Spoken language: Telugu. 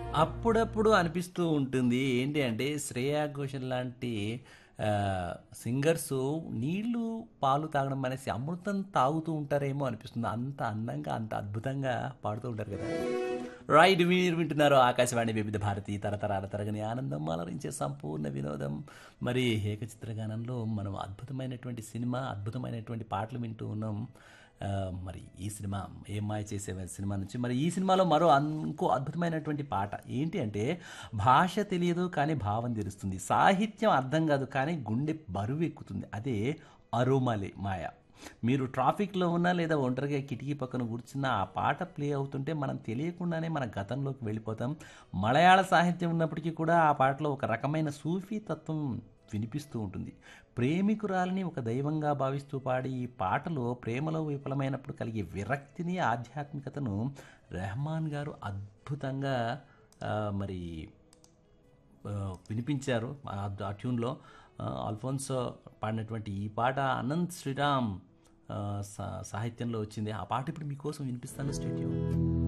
అప్పుడప్పుడు అనిపిస్తూ ఉంటుంది ఏంటి అంటే శ్రేయా ఘోషల్ లాంటి ఆ, సింగర్స్ నీళ్లు పాలు తాగడం అనేసి అమృతం తాగుతూ ఉంటారేమో అనిపిస్తుంది అంత అందంగా అంత అద్భుతంగా పాడుతూ ఉంటారు కదా రైట్ మీరు వింటున్నారు ఆకాశవాణి వివిధ భారతి తరతరాల తరగని ఆనందం అలరించే సంపూర్ణ వినోదం మరి ఏకచిత్రగానంలో మనం అద్భుతమైనటువంటి సినిమా అద్భుతమైనటువంటి పాటలు వింటూ ఉన్నాం ఆ, మరి ఈ సినిమా ఏం మాయ చేసే సినిమా నుంచి మరి ఈ సినిమాలో మరో అన్- ఇంకో అద్భుతమైనటువంటి పాట ఏంటి అంటే భాష తెలియదు కానీ భావం తెలుస్తుంది సాహిత్యం అర్థం కాదు కానీ గుండె బరువు ఎక్కుతుంది అదే అరోమలే మాయ మీరు ట్రాఫిక్లో ఉన్నా లేదా ఒంటరిగా కిటికీ పక్కన కూర్చున్న ఆ పాట ప్లే అవుతుంటే మనం తెలియకుండానే మన గతంలోకి వెళ్ళిపోతాం మలయాళ సాహిత్యం ఉన్నప్పటికీ కూడా ఆ పాటలో ఒక రకమైన సూఫీ తత్వం వినిపిస్తూ ఉంటుంది ప్రేమికురాలిని ఒక దైవంగా భావిస్తూ పాడి ఈ పాటలో ప్రేమలో విఫలమైనప్పుడు కలిగే విరక్తిని ఆధ్యాత్మికతను రెహమాన్ గారు అద్భుతంగా ఆ, మరి ఆ, వినిపించారు ఆ ఆ ట్యూన్లో ఆ, అల్ఫోన్సో పాడినటువంటి ఈ పాట అనంత్ శ్రీరామ్ ఆ, సా- సాహిత్యంలో వచ్చింది ఆ పాట ఇప్పుడు మీకోసం వినిపిస్తాను స్టేడియం